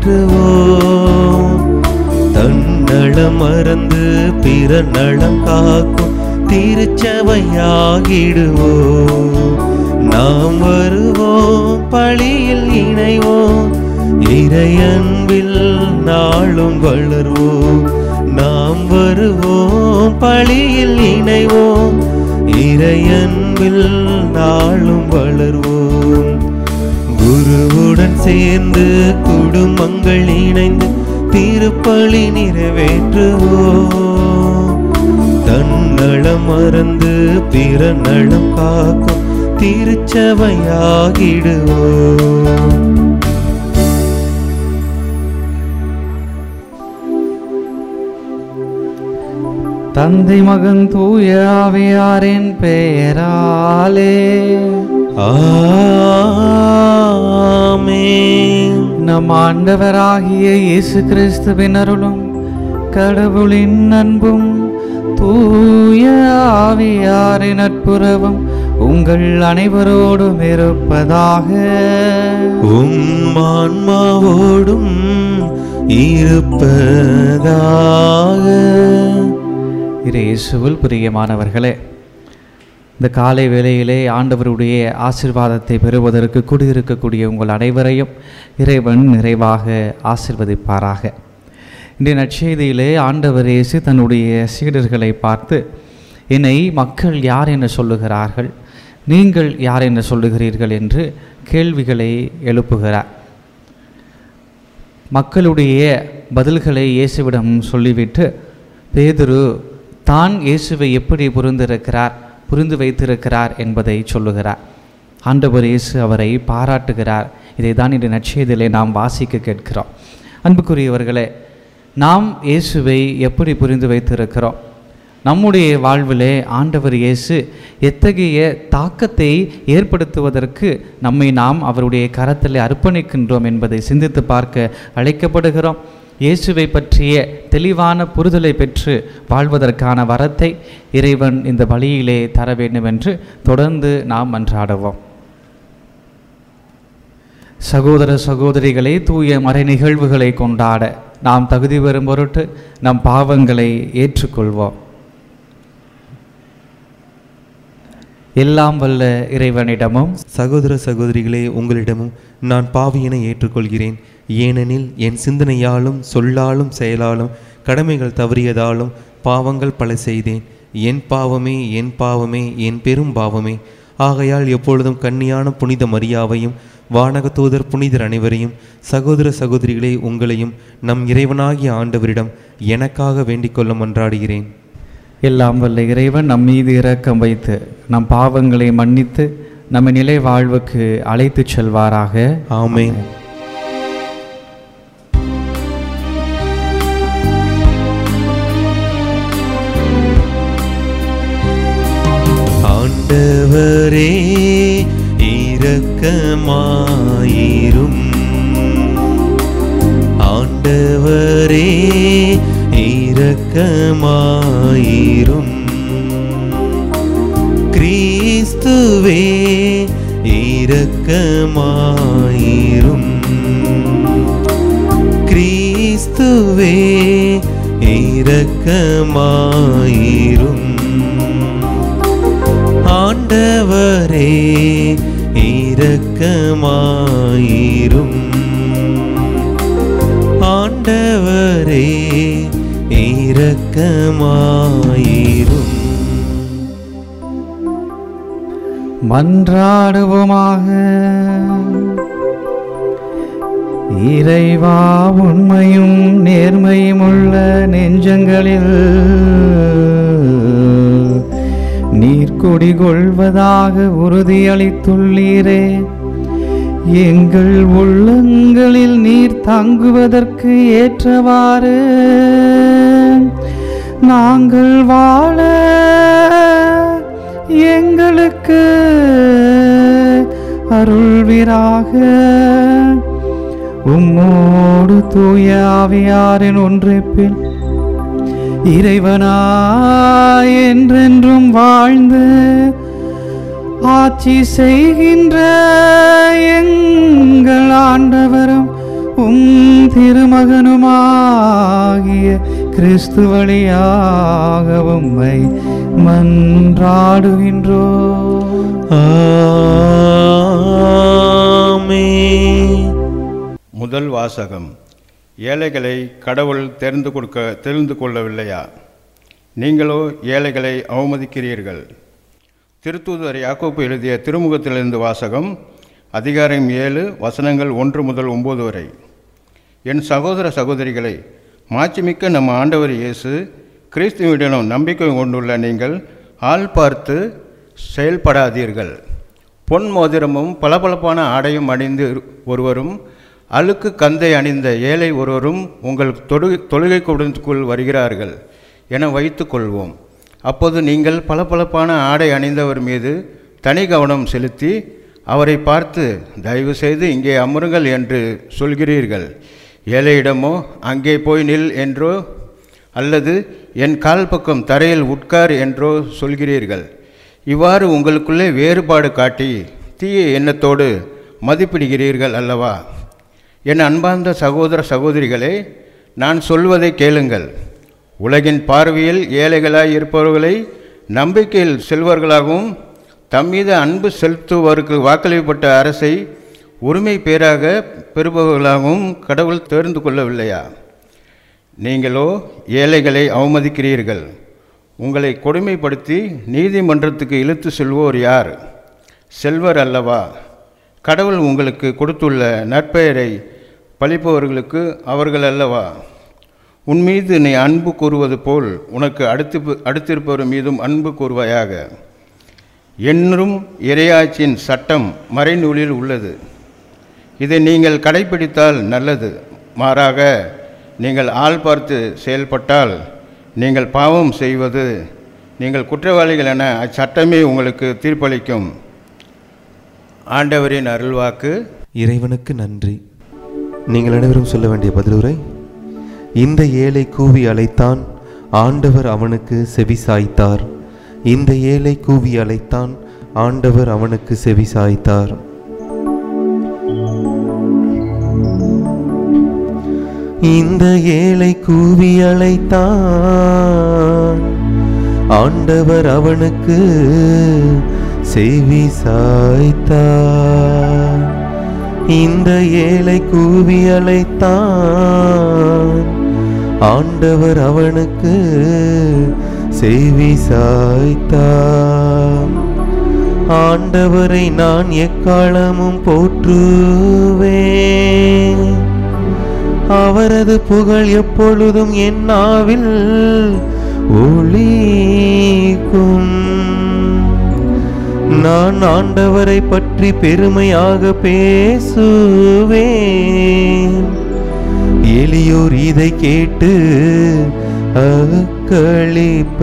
நிறைவேற்றுவோம் தன்னலம் மறந்து பிற நலம் காக்கும் திருச்சபையாகிடுவோம் நாம் வருவோம் பழியில் இணைவோம் இறையன்பில் நாளும் வளர்வோம் நாம் வருவோம் பழியில் இணைவோம் இறையன்பில் நாளும் வளர்வோம் குருவுடன் சேர்ந்து குடும்பங்கள் இணைந்து திருப்பலி நிறைவேற்றுவோம் தன்னலம் மறந்து பிற நலம் காக்கும் திருச்சபையாகிடுவோம் தந்தை மகன் தூய ஆவியாரின் பெயராலே ஆமென் நம் ஆண்டவராகிய இயேசு கிறிஸ்துவின் அருளும் கடவுளின் அன்பும் தூய ஆவியாரின் நட்புறவும் உங்கள் அனைவரோடும் இருப்பதாக உம் ஆன்மாவோடும் இருப்பதாக இயேசுவில் பிரியமானவர்களே இந்த காலை வேளையிலே ஆண்டவருடைய ஆசிர்வாதத்தை பெறுவதற்கு கூடியிருக்கக்கூடிய உங்கள் அனைவரையும் இறைவன் நிறைவாக ஆசிர்வதிப்பாராக இன்றைய நற்செய்தியிலே ஆண்டவர் இயேசு தன்னுடைய சீடர்களை பார்த்து என்னை மக்கள் யார் என்று சொல்லுகிறார்கள் நீங்கள் யார் என்று சொல்லுகிறீர்கள் என்று கேள்விகளை எழுப்புகிறார் மக்களுடைய பதில்களை இயேசுவிடம் சொல்லிவிட்டு பேதுரு தான் இயேசுவை எப்படி புரிந்திருக்கிறார் புரிந்து வைத்திருக்கிறார் என்பதை சொல்லுகிறார் ஆண்டவர் இயேசு அவரை பாராட்டுகிறார் இதை தான் இன்று நற்செய்தியிலே நாம் வாசிக்க கேட்கிறோம் அன்புக்குரியவர்களே நாம் இயேசுவை எப்படி புரிந்து வைத்திருக்கிறோம் நம்முடைய வாழ்விலே ஆண்டவர் இயேசு எத்தகைய தாக்கத்தை ஏற்படுத்துவதற்கு நம்மை நாம் அவருடைய கரத்தில் அர்ப்பணிக்கின்றோம் என்பதை சிந்தித்து பார்க்க அழைக்கப்படுகிறோம் இயேசுவை பற்றிய தெளிவான புரிதலை பெற்று வாழ்வதற்கான வரத்தை இறைவன் இந்த வழியிலே தர வேண்டும் என்று தொடர்ந்து நாம் மன்றாடுவோம் சகோதர சகோதரிகளை தூய மறை நிகழ்வுகளை கொண்டாட நாம் தகுதி பெறும் பொருட்டு நம் பாவங்களை ஏற்றுக்கொள்வோம் எல்லாம் வல்ல இறைவனிடமும் சகோதர சகோதரிகளே உங்களிடமும் நான் பாவியனை ஏற்றுக்கொள்கிறேன் ஏனெனில் என் சிந்தனையாலும் சொல்லாலும் செயலாலும் கடமைகள் தவறியதாலும் பாவங்கள் பல செய்தேன் என் பாவமே என் பாவமே என் பெரும் பாவமே ஆகையால் எப்பொழுதும் கன்னியான புனித மரியாவையும் வானகத்தூதர் புனிதர் அனைவரையும் சகோதர சகோதரிகளே உங்களையும் நம் இறைவனாகிய ஆண்டவரிடம் எனக்காக வேண்டிக் கொள்ள மன்றாடுகிறேன் எல்லாம் வல்ல இறைவன் நம் மீது இரக்கம் வைத்து நம் பாவங்களை மன்னித்து நம்மை நிலை வாழ்வுக்கு அழைத்துச் செல்வாராக ஆமென் ஆண்டவரே இரக்கமாயிரும் ஆண்டவரே இரக்கமாயிரும் கிறிஸ்துவே இரக்கமாயிரும் கிறிஸ்துவே இரக்கமாயிரும் ஆண்டவரே இரக்கமாயிரும் ஆண்டவரே இரக்கமாயிரும் மன்றாடுவோமாக இறைவா உண்மையும் நேர்மையும் உள்ள நெஞ்சங்களில் நீர் குடிகொள்வதாக உறுதியளித்துள்ளீரே எங்கள் உள்ளங்களில் நீர் தங்குவதற்கு ஏற்றவாறு நாங்கள் வாழ எங்களுக்கு அருள்வீராக உம்மோடு தூய ஆவியாரின் ஒன்றிப்பில் இறைவனாய் என்றென்றும் வாழ்ந்து ஆட்சி செய்கின்ற எங்கள் ஆண்டவரும் உம் திருமகனுமாகிய கிறிஸ்து வழியாக உம்மை மன்றாடுகின்றோ ஆமென் முதல் வாசகம் ஏழைகளை கடவுள் தெரிந்து கொடுக்க தெரிந்து கொள்ளவில்லையா நீங்களோ ஏழைகளை அவமதிக்கிறீர்கள் திருத்தூதர் யாக்கோப்பு எழுதிய திருமுகத்திலிருந்து வாசகம் அதிகாரம் ஏழு வசனங்கள் ஒன்று முதல் ஒம்பது வரை என் சகோதர சகோதரிகளை மாட்சிமிக்க நம்ம ஆண்டவர் இயேசு கிறிஸ்துவிடம் நம்பிக்கை கொண்டுள்ள நீங்கள் ஆள் பார்த்து செயல்படாதீர்கள் பொன் மோதிரமும் பளபளப்பான ஆடையும் அணிந்து ஒருவரும் அழுக்கு கந்தை அணிந்த ஏழை ஒருவரும் உங்கள் தொழு தொழுகை கூடத்துக்குள் வருகிறார்கள் என வைத்துக் கொள்வோம் அப்போது நீங்கள் பளபளப்பான ஆடை அணிந்தவர் மீது தனி கவனம் செலுத்தி அவரை பார்த்து தயவு செய்து இங்கே அமருங்கள் என்று சொல்கிறீர்கள் ஏழையிடமோ அங்கே போய் நில் என்றோ அல்லது என் கால் பக்கம் தரையில் உட்கார் என்றோ சொல்கிறீர்கள் இவ்வாறு உங்களுக்குள்ளே வேறுபாடு காட்டி தீய எண்ணத்தோடு மதிப்பிடுகிறீர்கள் அல்லவா என் அன்பார்ந்த சகோதர சகோதரிகளே நான் சொல்வதை கேளுங்கள் உலகின் பார்வையில் ஏழைகளாய் இருப்பவர்களை நம்பிக்கையில் செல்வர்களாகவும் தம்மீது அன்பு செலுத்துவோருக்கு வாக்களிக்கப்பட்ட அரசை உரிமை பேராக பெறுபவர்களாகவும் கடவுள் தெரிந்து கொள்ளவில்லையா நீங்களோ ஏழைகளை அவமதிக்கிறீர்கள் உங்களை கொடுமைப்படுத்தி நீதிமன்றத்துக்கு இழுத்து செல்வோர் யார் செல்வர் அல்லவா கடவுள் உங்களுக்கு கொடுத்துள்ள நற்பெயரை பழிப்பவர்களுக்கு அவர்கள் அல்லவா உன் மீது நீ அன்பு கூறுவது போல் உனக்கு அடுத்து அடுத்திருப்பவர் மீதும் அன்பு கூறுவாயாக என்றும் இறையாட்சியின் சட்டம் மறைநூலில் உள்ளது இதை நீங்கள் கடைபிடித்தால் நல்லது மாறாக நீங்கள் ஆள் பார்த்து செயல்பட்டால் நீங்கள் பாவம் செய்வது நீங்கள் குற்றவாளிகள் என அச்சட்டமே உங்களுக்கு தீர்ப்பளிக்கும் ஆண்டவரின் அருள்வாக்கு இறைவனுக்கு நன்றி நீங்கள் அனைவரும் சொல்ல வேண்டிய பதிலுரை இந்த ஏழை கூவி அழைத்தான் ஆண்டவர் அவனுக்கு செவி சாய்த்தார் இந்த ஏழை கூவி அழைத்தான் ஆண்டவர் அவனுக்கு செவி சாய்த்தார் இந்த ஏழை கூவி அழைத்தான் ஆண்டவர் அவனுக்கு செவி சாய்த்தார் இந்த ஏழை கூவி அழைத்தான் ஆண்டவர் அவனுக்கு செவி சாய்த்தார் ஆண்டவரை நான் எக்காலமும் போற்றுவேன் அவரது புகழ் எப்பொழுதும் என் நாவில் ஒளிக்கும் நான் ஆண்டவரை பற்றி பெருமையாக பேசுவேன் எளியோர் இதை கேட்டு அக்களிப்ப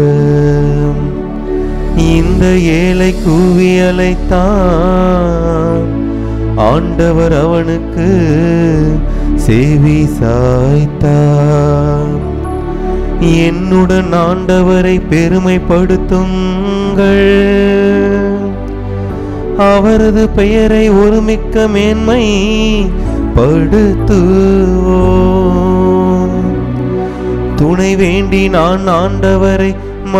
இந்த ஏழை கூவி அழைத்தான் ஆண்டவர் அவனுக்கு செவி சாய்த்தான் என்னுடன் ஆண்டவரை பெருமைப்படுத்துங்கள் அவரது பெயரை ஒருமிக்க மேன்மை படுத்துவோம் துணை வேண்டி நான் ஆண்டவரை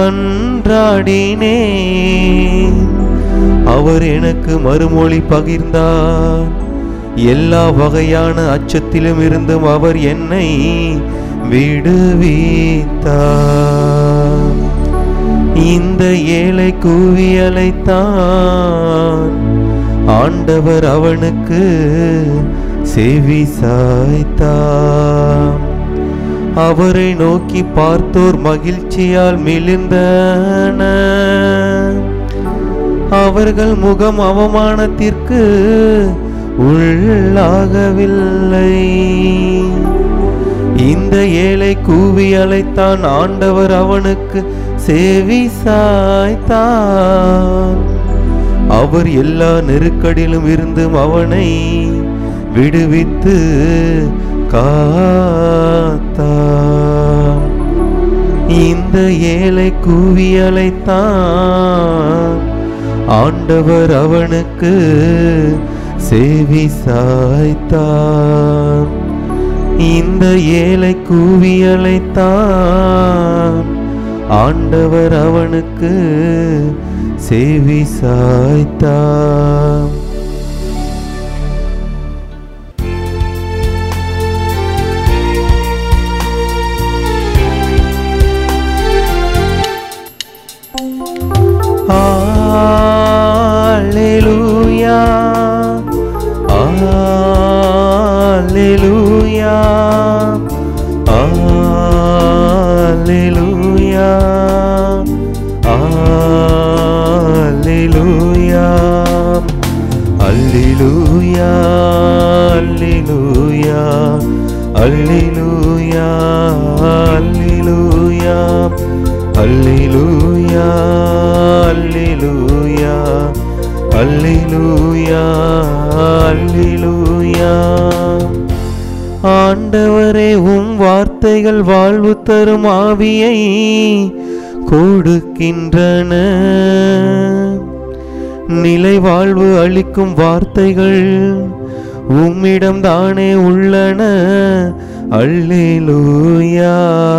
மன்றாடினேன் அவர் எனக்கு மறுமொழி பகிர்ந்தார் எல்லா வகையான அச்சத்திலும் இருந்தும் அவர் என்னை விடுவித்தார் இந்த ஏழை கூவி அழைத்தான் ஆண்டவர் அவனுக்கு செவி சாய்த்தார் அவரை நோக்கி பார்த்தோர் மகிழ்ச்சியால் மிளிர்ந்தன அவர்கள் முகம் அவமானத்திற்கு உள்ளாகவில்லை இந்த ஏழை கூவி அழைத்தான் ஆண்டவர் அவனுக்கு செவி சாய்த்தான் அவர் எல்லா நெருக்கடியிலும் இருந்தும் அவனை விடுவித்து காத்தார் இந்த ஏழை கூவி அழைத்தான் ஆண்டவர் அவனுக்கு செவி சாய்த்தான் இந்த ஏழை கூவி அழைத்தான் ஆண்டவர் அவனுக்கு செவி சாய்த்தான் Alleluia. Alleluia. Alleluia. Alleluia. Alleluia. Alleluia. Alleluia. Alleluia. அல்லேலூயா அல்லேலூயா அல்லேலூயா அல்லேலூயா ஆண்டவரே உம் வார்த்தைகள் வாழ்வு தரும் ஆவியை கொடுக்கின்றன நிலை வாழ்வு அளிக்கும் வார்த்தைகள் உம்மிடம் தானே உள்ளன அல்லேலூயா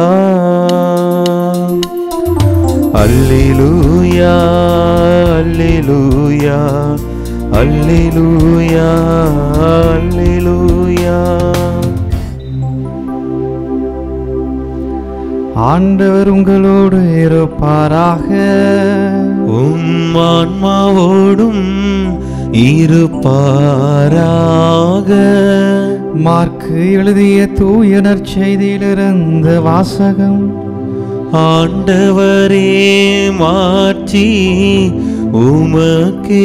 அல்லேலூயா அல்லேலூயா அல்லேலூயா அல்லேலூயா ஆண்டவர் உங்களோடு இருப்பாராக உம் ஆன்மாவோடும் இருப்பாராக மார்க்கு எழுதிய தூயனர் செய்தியிலிருந்து வாசகம் ஆண்டவரே மாட்சி உமக்கே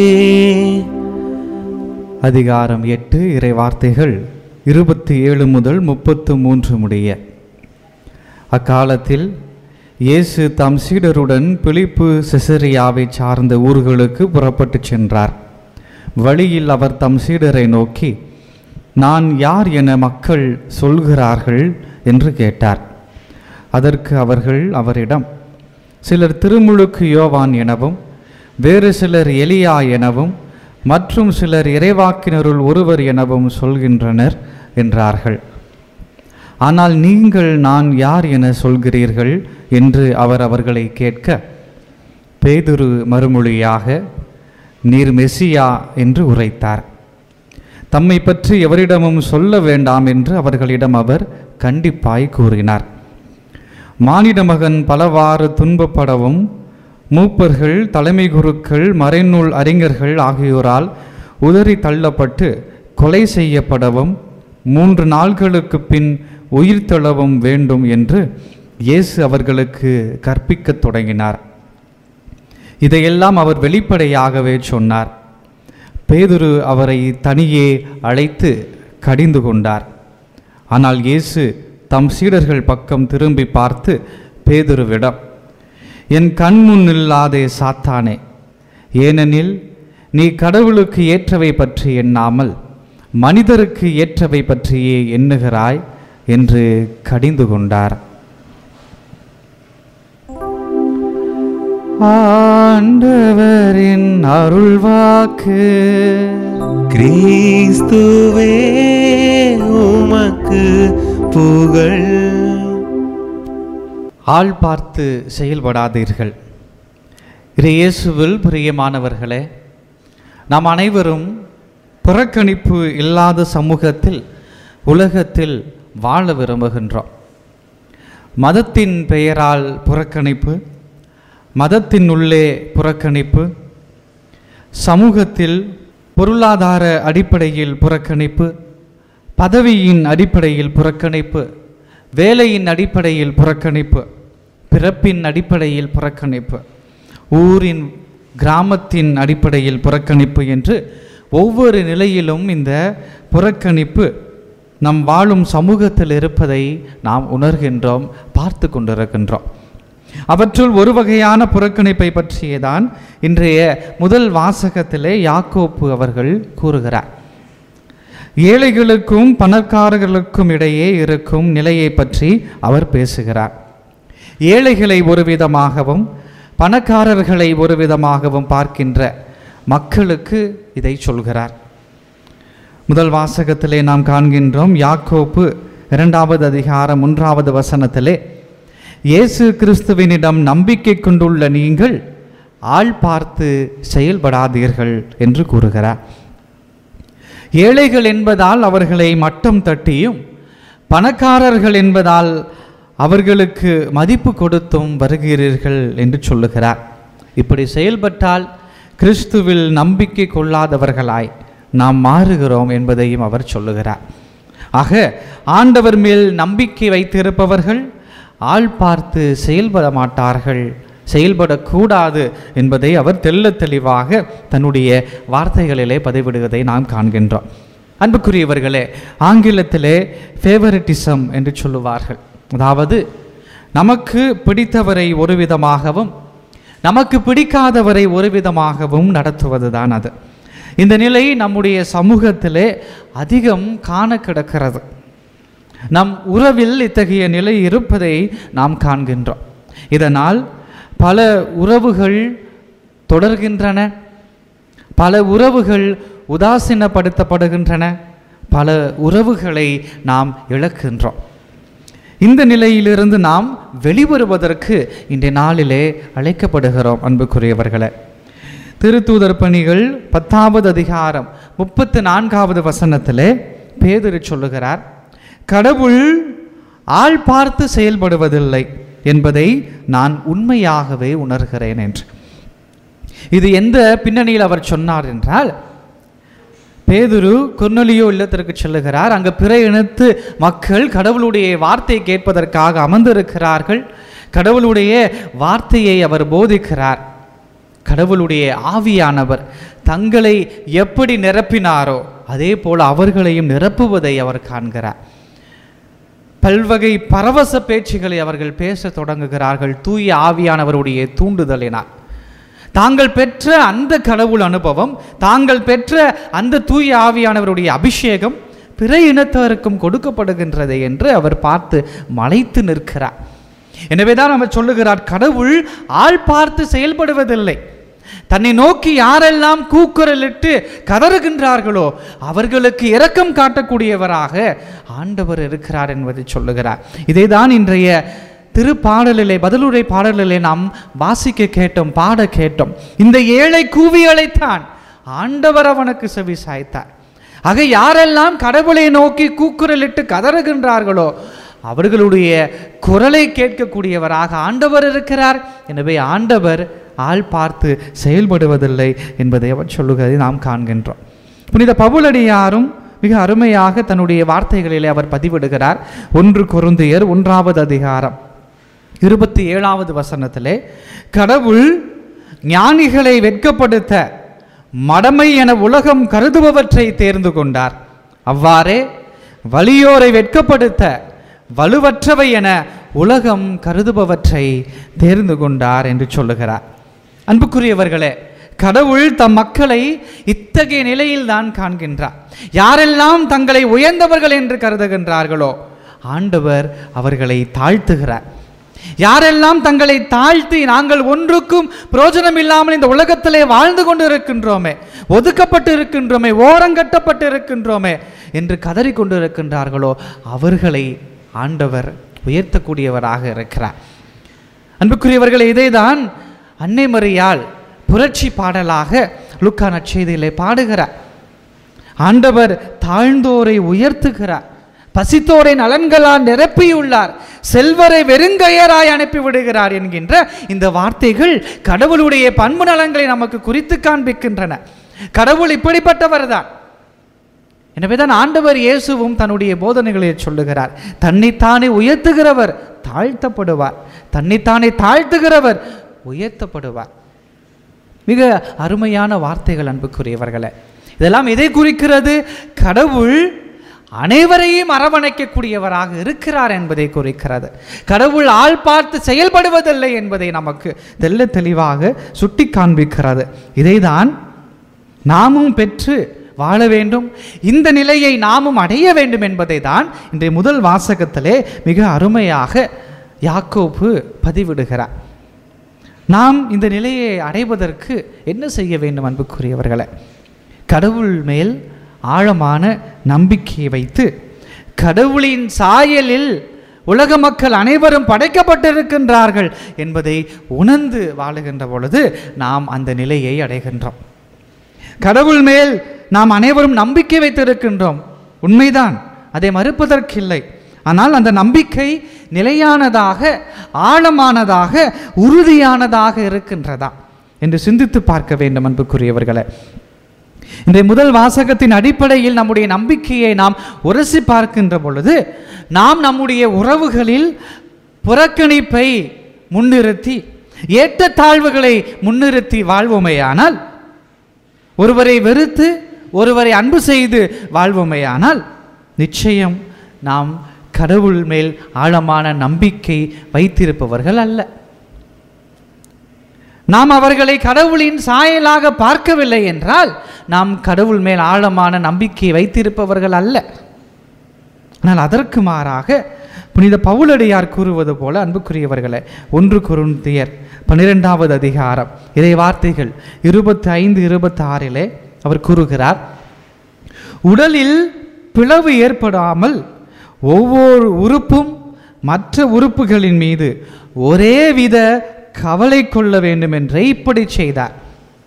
அதிகாரம் எட்டு இறை வார்த்தைகள் இருபத்தி ஏழு முதல் முப்பத்து மூன்று முடிய அக்காலத்தில் இயேசு தம் சீடருடன் பிலிப்பு செசரியாவை சார்ந்த ஊர்களுக்கு புறப்பட்டுச் சென்றார் வழியில் அவர் தம் சீடரை நோக்கி நான் யார் என மக்கள் சொல்கிறார்கள் என்று கேட்டார் அதற்கு அவர்கள் அவரிடம் சிலர் திருமுழுக்கு யோவான் எனவும் வேறு சிலர் எலியா எனவும் மற்றும் சிலர் இறைவாக்கினருள் ஒருவர் எனவும் சொல்கின்றனர் என்றார்கள் ஆனால் நீங்கள் நான் யார் என சொல்கிறீர்கள் என்று அவர் அவர்களை கேட்க பேதுரு மறுமொழியாக நீர் மெசியா என்று உரைத்தார் தம்மை பற்றி எவரிடமும் சொல்ல வேண்டாம் என்று அவர்களிடம் அவர் கண்டிப்பாய் கூறினார் மானிட மகன் பலவாறு துன்பப்படவும் மூப்பர்கள் தலைமை குருக்கள் மறைநூல் அறிஞர்கள் ஆகியோரால் உதறி தள்ளப்பட்டு கொலை செய்யப்படவும் மூன்று நாள்களுக்கு பின் உயிர் தள்ளவும் வேண்டும் என்று இயேசு அவர்களுக்கு கற்பிக்கத் தொடங்கினார் இதையெல்லாம் அவர் வெளிப்படையாகவே சொன்னார் பேதுரு அவரை தனியே அழைத்து கடிந்து கொண்டார் ஆனால் இயேசு தம் சீடர்கள் பக்கம் திரும்பி பார்த்து பேதுருவிடம் என் கண் முன் இல்லாதே சாத்தானே ஏனெனில் நீ கடவுளுக்கு ஏற்றவை பற்றி எண்ணாமல் மனிதருக்கு ஏற்றவை பற்றியே எண்ணுகிறாய் என்று கடிந்து கொண்டார் ஆண்டவரின் அருள்வாக்கு கிறிஸ்துவே உமக்கு புகழ் ஆள் பார்த்து செயல்படாதீர்கள் இறை இயேசுவில் பிரியமானவர்களே நாம் அனைவரும் புறக்கணிப்பு இல்லாத சமூகத்தில் உலகத்தில் வாழ விரும்புகின்றோம் மதத்தின் பெயரால் புறக்கணிப்பு மதத்தின் உள்ளே புறக்கணிப்பு சமூகத்தில் பொருளாதார அடிப்படையில் புறக்கணிப்பு பதவியின் அடிப்படையில் புறக்கணிப்பு வேலையின் அடிப்படையில் புறக்கணிப்பு பிறப்பின் அடிப்படையில் புறக்கணிப்பு ஊரின் கிராமத்தின் அடிப்படையில் புறக்கணிப்பு என்று ஒவ்வொரு நிலையிலும் இந்த புறக்கணிப்பு நம் வாழும் சமூகத்தில் இருப்பதை நாம் உணர்கின்றோம் பார்த்து கொண்டிருக்கின்றோம் அவற்றுள் ஒரு வகையான புறக்கணிப்பை பற்றியேதான் இன்றைய முதல் வாசகத்திலே யாக்கோப்பு அவர்கள் கூறுகிறார் ஏழைகளுக்கும் பணக்காரர்களுக்கும் இடையே இருக்கும் நிலையை பற்றி அவர் பேசுகிறார் ஏழைகளை ஒரு விதமாகவும் பணக்காரர்களை ஒரு விதமாகவும் பார்க்கின்ற மக்களுக்கு இதை சொல்கிறார் முதல் வாசகத்திலே நாம் காண்கின்றோம் யாக்கோப்பு இரண்டாவது அதிகாரம் மூன்றாவது வசனத்திலே இயேசு கிறிஸ்துவினிடம் நம்பிக்கை கொண்டுள்ள நீங்கள் ஆள் பார்த்து செயல்படாதீர்கள் என்று கூறுகிறார் ஏழைகள் என்பதால் அவர்களை மட்டம் தட்டியும் பணக்காரர்கள் என்பதால் அவர்களுக்கு மதிப்பு கொடுத்தும் வருகிறீர்கள் என்று சொல்லுகிறார் இப்படி செயல்பட்டால் கிறிஸ்துவில் நம்பிக்கை கொள்ளாதவர்களாய் நாம் மாறுகிறோம் என்பதையும் அவர் சொல்லுகிறார் ஆக ஆண்டவர் மேல் நம்பிக்கை வைத்திருப்பவர்கள் ஆள் பார்த்து செயல்பட மாட்டார்கள் செயல்படக்கூடாது என்பதை அவர் தெள்ளத் தெளிவாக தன்னுடைய வார்த்தைகளிலே பதிவிடுவதை நாம் காண்கின்றோம் அன்புக்குரியவர்களே ஆங்கிலத்திலே ஃபேவரட்டிசம் என்று சொல்லுவார்கள் அதாவது நமக்கு பிடித்தவரை ஒரு விதமாகவும் நமக்கு பிடிக்காதவரை ஒரு விதமாகவும் நடத்துவதுதான் அது இந்த நிலை நம்முடைய சமூகத்திலே அதிகம் காண கிடக்கிறது நம் உறவில் இத்தகைய நிலை இருப்பதை நாம் காண்கின்றோம் இதனால் பல உறவுகள் தொடர்கின்றன பல உறவுகள் உதாசீனப்படுத்தப்படுகின்றன பல உறவுகளை நாம் இழக்கின்றோம் இந்த நிலையிலிருந்து நாம் வெளிவருவதற்கு இன்றைய நாளிலே அழைக்கப்படுகிறோம் அன்புக்குரியவர்களே திருத்தூதர் பணிகள் பத்தாவது அதிகாரம் முப்பத்து நான்காவது வசனத்திலே பேதுரு சொல்லுகிறார் கடவுள் ஆள் பார்த்து செயல்படுவதில்லை என்பதை நான் உண்மையாகவே உணர்கிறேன் என்று இது எந்த பின்னணியில் அவர் சொன்னார் என்றால் பேதுரு குர்நலியோ இல்லத்திற்கு செல்லுகிறார் அங்கு பிற இனத்து மக்கள் கடவுளுடைய வார்த்தையை கேட்பதற்காக அமர்ந்திருக்கிறார்கள் கடவுளுடைய வார்த்தையை அவர் போதிக்கிறார் கடவுளுடைய ஆவியானவர் தங்களை எப்படி நிரப்பினாரோ அதே போல அவர்களையும் நிரப்புவதை அவர் காண்கிறார் பல்வகை பரவச பேச்சுகளை அவர்கள் பேசத் தொடங்குகிறார்கள் தூய ஆவியானவருடைய தூண்டுதலினால் தாங்கள் பெற்ற அந்த கடவுள் அனுபவம் தாங்கள் பெற்ற அந்த தூய ஆவியானவருடைய அபிஷேகம் பிற இனத்தாருக்கும் கொடுக்கப்படுகின்றது என்று அவர் பார்த்து மலைத்து நிற்கிறார் எனவேதான் அவர் சொல்லுகிறார் கடவுள் ஆள் பார்த்து செயல்படுவதில்லை தன்னை நோக்கி யாரெல்லாம் கூக்குரலிட்டு கதறுகின்றார்களோ அவர்களுக்கு இரக்கம் காட்டக்கூடியவராக ஆண்டவர் இருக்கிறார் என்பதை சொல்லுகிறார் இதைதான் இன்றைய திருப்பாடலிலே பதிலுரை பாடலிலே நாம் வாசிக்க கேட்டோம் பாட கேட்டோம் இந்த ஏழை கூவி அழைத்தான் ஆண்டவர் அவனுக்கு செவி சாய்த்தார் ஆக யாரெல்லாம் கடவுளை நோக்கி கூக்குரலிட்டு கதறுகின்றார்களோ அவர்களுடைய குரலை கேட்கக்கூடியவராக ஆண்டவர் இருக்கிறார் எனவே ஆண்டவர் ஆள் பார்த்து செயல்படுவதில்லை என்பதை அவர் சொல்லுகிறதை நாம் காண்கின்றோம் புனித பவுலடியாரும் மிக அருமையாக தன்னுடைய வார்த்தைகளிலே அவர் பதிவிடுகிறார் ஒன்று குருந்தியர் ஒன்றாவது அதிகாரம் இருபத்தி ஏழாவது வசனத்திலே கடவுள் ஞானிகளை வெட்கப்படுத்த மடமை என உலகம் கருதுபவற்றை தேர்ந்து கொண்டார் அவ்வாறே வலியோரை வெட்கப்படுத்த வலுவற்றவை என உலகம் கருதுபவற்றை தேர்ந்து கொண்டார் என்று சொல்லுகிறார் அன்புக்குரியவர்களே கடவுள் தம் மக்களை இத்தகைய நிலையில் தான் காண்கின்றார் யாரெல்லாம் தங்களை உயர்ந்தவர்கள் என்று கருதுகின்றார்களோ ஆண்டவர் அவர்களை தாழ்த்துகிறார் யாரெல்லாம் தங்களை தாழ்த்தி நாங்கள் ஒன்றுக்கும் பிரயோஜனம் இல்லாமல் இந்த உலகத்திலே வாழ்ந்து கொண்டு இருக்கின்றோமே ஒதுக்கப்பட்டு இருக்கின்றோமே ஓரங்கட்டப்பட்டு இருக்கின்றோமே என்று கதறி கொண்டு இருக்கின்றார்களோ அவர்களை ஆண்டவர் உயர்த்தக்கூடியவராக இருக்கிறார் அன்புக்குரியவர்களே இதைதான் அன்னை மரியாள் புரட்சி பாடலாக லுக்கா நற்செய்தியிலே பாடுகிறார் ஆண்டவர் தாழ்ந்தோரை உயர்த்துகிறார் பசித்தோரை நலன்களால் நிரப்பியுள்ளார் செல்வரை வெறுங்கையராய் அனுப்பி விடுகிறார் என்கின்ற இந்த வார்த்தைகள் கடவுளுடைய பண்பு நலன்களை நமக்கு குறித்து காண்பிக்கின்றன கடவுள் இப்படிப்பட்டவர் தான் எனவேதான் ஆண்டவர் இயேசுவும் தன்னுடைய போதனைகளில் சொல்லுகிறார் தன்னைத்தானே உயர்த்துகிறவர் தாழ்த்தப்படுவார் தன்னைத்தானே தாழ்த்துகிறவர் உயர்த்தப்படுவார் மிக அருமையான வார்த்தைகள் அன்புக்குரியவர்களே இதெல்லாம் எதை குறிக்கிறது கடவுள் அனைவரையும் அரவணைக்கக்கூடியவராக இருக்கிறார் என்பதை குறிக்கிறது கடவுள் ஆள் பார்த்து செயல்படுவதில்லை என்பதை நமக்கு தெல்ல தெளிவாக சுட்டி காண்பிக்கிறது இதைதான் நாமும் பெற்று வாழ வேண்டும் இந்த நிலையை நாமும் அடைய வேண்டும் என்பதை தான் இன்றைய முதல் வாசகத்திலே மிக அருமையாக யாக்கோப்பு பதிவிடுகிறார் நாம் இந்த நிலையை அடைவதற்கு என்ன செய்ய வேண்டும் அன்புக்குரியவர்களே கடவுள் மேல் ஆழமான நம்பிக்கையை வைத்து கடவுளின் சாயலில் உலக மக்கள் அனைவரும் படைக்கப்பட்டிருக்கின்றார்கள் என்பதை உணர்ந்து வாழுகின்ற பொழுது நாம் அந்த நிலையை அடைகின்றோம் கடவுள் மேல் நாம் அனைவரும் நம்பிக்கை வைத்திருக்கின்றோம் உண்மைதான் அதை மறுப்பதற்கில்லை ஆனால் அந்த நம்பிக்கை நிலையானதாக ஆழமானதாக உறுதியானதாக இருக்கின்றதா என்று சிந்தித்து பார்க்க வேண்டும் அன்புக்குரியவர்களே இன்றைய முதல் வாசகத்தின் அடிப்படையில் நம்முடைய நம்பிக்கையை நாம் உரசி பார்க்கின்ற பொழுது நாம் நம்முடைய உறவுகளில் புறக்கணிப்பை முன்னிறுத்தி ஏற்றத்தாழ்வுகளை முன்னிறுத்தி வாழ்வோமேயானால் ஒருவரை வெறுத்து ஒருவரை அன்பு செய்து வாழ்வோமேயானால் நிச்சயம் நாம் கடவுள் மேல் ஆழமான நம்பிக்கை வைத்திருப்பவர்கள் அல்ல நாம் அவர்களை கடவுளின் சாயலாக பார்க்கவில்லை என்றால் நாம் கடவுள் மேல் ஆழமான நம்பிக்கை வைத்திருப்பவர்கள் அல்ல ஆனால் அதற்கு மாறாக புனித பவுலடியார் கூறுவது போல அன்புக்குரியவர்களே ஒன்று குருந்தியர் பன்னிரெண்டாவது அதிகாரம் இறை வார்த்தைகள் இருபத்தி ஐந்து இருபத்தி ஆறிலே அவர் கூறுகிறார் உடலில் பிளவு ஏற்படாமல் ஒவ்வொரு உறுப்பும் மற்ற உறுப்புகளின் மீது ஒரே வித கவலை கொள்ள வேண்டும் என்றே இப்படி செய்தார்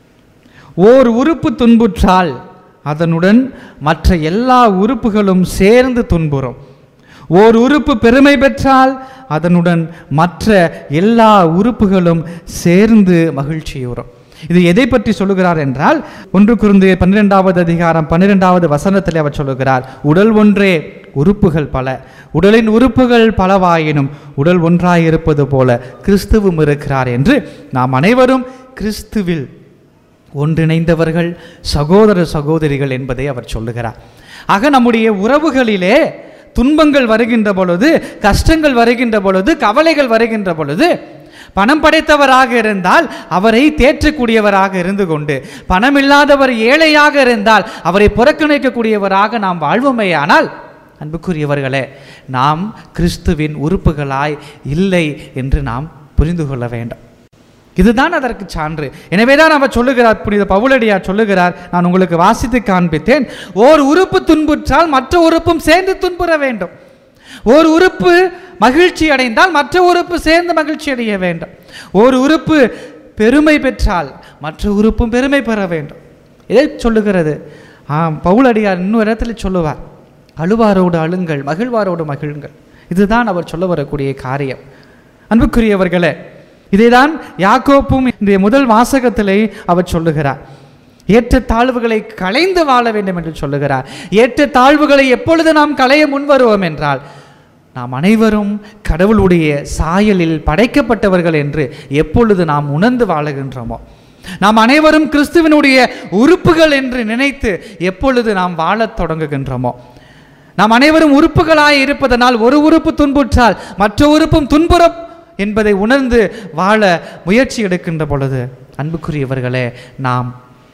ஓர் உறுப்பு துன்புற்றால் அதனுடன் மற்ற எல்லா உறுப்புகளும் சேர்ந்து துன்புறும் ஓர் உறுப்பு பெருமை பெற்றால் அதனுடன் மற்ற எல்லா உறுப்புகளும் சேர்ந்து மகிழ்ச்சியுறும் இது எதை பற்றி சொல்லுகிறார் என்றால் ஒன்று குருந்து பன்னிரெண்டாவது அதிகாரம் பன்னிரெண்டாவது வசனத்தில் அவர் சொல்லுகிறார் உடல் ஒன்றே உறுப்புகள் பல உடலின் உறுப்புகள் பலவாயினும் உடல் ஒன்றாயிருப்பது போல கிறிஸ்துவும் இருக்கிறார் என்று நாம் அனைவரும் கிறிஸ்துவில் ஒன்றிணைந்தவர்கள் சகோதர சகோதரிகள் என்பதை அவர் சொல்லுகிறார் ஆக நம்முடைய உறவுகளிலே துன்பங்கள் வருகின்ற பொழுது கஷ்டங்கள் வருகின்ற பொழுது கவலைகள் வருகின்ற பொழுது பணம் படைத்தவராக இருந்தால் அவரை தேற்றக்கூடியவராக இருந்து கொண்டு பணம் இல்லாதவர் ஏழையாக இருந்தால் அவரை புறக்கணிக்கக்கூடியவராக நாம் வாழ்வோமேயானால் அன்புக்குரியவர்களே நாம் கிறிஸ்துவின் உறுப்புகளாய் இல்லை என்று நாம் புரிந்து கொள்ள வேண்டும் இதுதான் அதற்கு சான்று எனவேதான் அவர் சொல்லுகிறார் புனித பவுலடியார் சொல்லுகிறார் நான் உங்களுக்கு வாசித்து காண்பித்தேன் ஓர் உறுப்பு துன்புற்றால் மற்ற உறுப்பும் சேர்ந்து துன்புற வேண்டும் ஓர் உறுப்பு மகிழ்ச்சி அடைந்தால் மற்ற உறுப்பு சேர்ந்து மகிழ்ச்சி அடைய வேண்டும் ஒரு உறுப்பு பெருமை பெற்றால் மற்ற உறுப்பும் பெருமை பெற வேண்டும் இதை சொல்லுகிறது ஆம் பவுலடியார் இன்னொரு இடத்துல சொல்லுவார் அழுவாரோடு அழுங்கள் மகிழ்வாரோடு மகிழுங்கள் இதுதான் அவர் சொல்ல வரக்கூடிய காரியம் அன்புக்குரியவர்களே இதைதான் யாக்கோப்பும் இன்றைய முதல் வாசகத்திலே அவர் சொல்லுகிறார் ஏற்ற தாழ்வுகளை களைந்து வாழ வேண்டும் என்று சொல்லுகிறார் ஏற்ற தாழ்வுகளை எப்பொழுது நாம் களைய முன்வருவோம் என்றால் நாம் அனைவரும் கடவுளுடைய சாயலில் படைக்கப்பட்டவர்கள் என்று எப்பொழுது நாம் உணர்ந்து வாழுகின்றோமோ நாம் அனைவரும் கிறிஸ்துவனுடைய உறுப்புகள் என்று நினைத்து எப்பொழுது நாம் வாழத் தொடங்குகின்றோமோ நாம் அனைவரும் உறுப்புகளாய் இருப்பதனால் ஒரு உறுப்பு துன்புற்றால் மற்ற உறுப்பும் துன்புறம் என்பதை உணர்ந்து வாழ முயற்சி எடுக்கின்ற பொழுது அன்புக்குரியவர்களே நாம்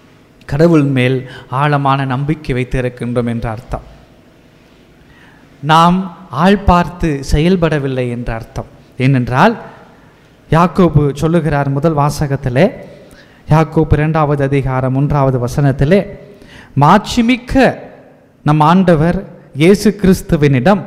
கடவுள் மேல் ஆழமான நம்பிக்கை வைத்திருக்கின்றோம் என்ற அர்த்தம் நாம் ஆள் பார்த்து செயல்படவில்லை என்ற அர்த்தம் ஏனென்றால் யாக்கோபு சொல்லுகிறார் முதல் வாசகத்திலே யாக்கோபு இரண்டாவது அதிகாரம் மூன்றாவது வசனத்திலே மாட்சிமிக்க நம் ஆண்டவர் இயேசு கிறிஸ்துவனிடம்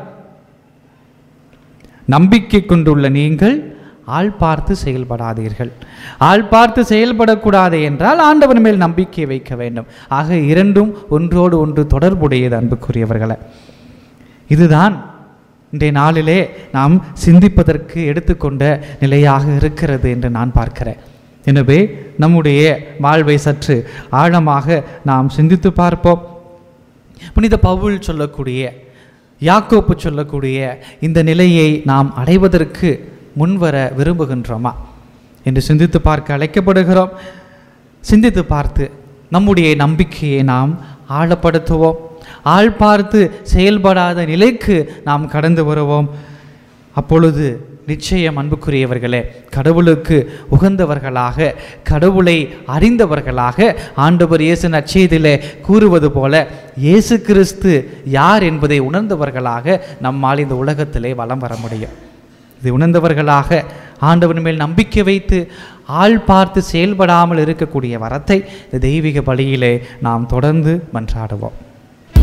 நம்பிக்கை கொண்டுள்ள நீங்கள் ஆள் பார்த்து செயல்படாதீர்கள் ஆள் பார்த்து செயல்படக்கூடாது என்றால் ஆண்டவர் மேல் நம்பிக்கை வைக்க வேண்டும் ஆக இரண்டும் ஒன்றோடு ஒன்று தொடர்புடையது அன்புக்குரியவர்களை இதுதான் இன்றைய நாளிலே நாம் சிந்திப்பதற்கு எடுத்துக்கொண்ட நிலையாக இருக்கிறது என்று நான் பார்க்கிறேன் எனவே நம்முடைய வாழ்வை சற்று ஆழமாக நாம் சிந்தித்து பார்ப்போம் புனித பவுல் சொல்லக்கூடிய யாக்கோப்பு சொல்லக்கூடிய இந்த நிலையை நாம் அடைவதற்கு முன்வர விரும்புகின்றோமா என்று சிந்தித்து பார்க்க அழைக்கப்படுகிறோம் சிந்தித்து பார்த்து நம்முடைய நம்பிக்கையை நாம் ஆழப்படுத்துவோம் ஆள் பார்த்து செயல்படாத நிலைக்கு நாம் கடந்து வருவோம் அப்பொழுது நிச்சயம் அன்புக்குரியவர்களே கடவுளுக்கு உகந்தவர்களாக கடவுளை அறிந்தவர்களாக ஆண்டவர் இயேசு நச்செய்திலே கூறுவது போல இயேசு கிறிஸ்து யார் என்பதை உணர்ந்தவர்களாக நம்மால் இந்த உலகத்திலே வலம் வர முடியும் இது உணர்ந்தவர்களாக ஆண்டவன் மேல் நம்பிக்கை வைத்து ஆள் பார்த்து செயல்படாமல் இருக்கக்கூடிய வரத்தை இந்த தெய்வீக பலியிலே நாம் தொடர்ந்து மன்றாடுவோம்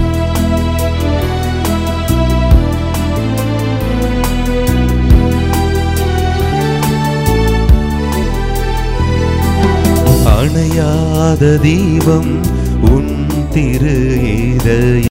அணையாத தீபம் உன் திரு இதயம்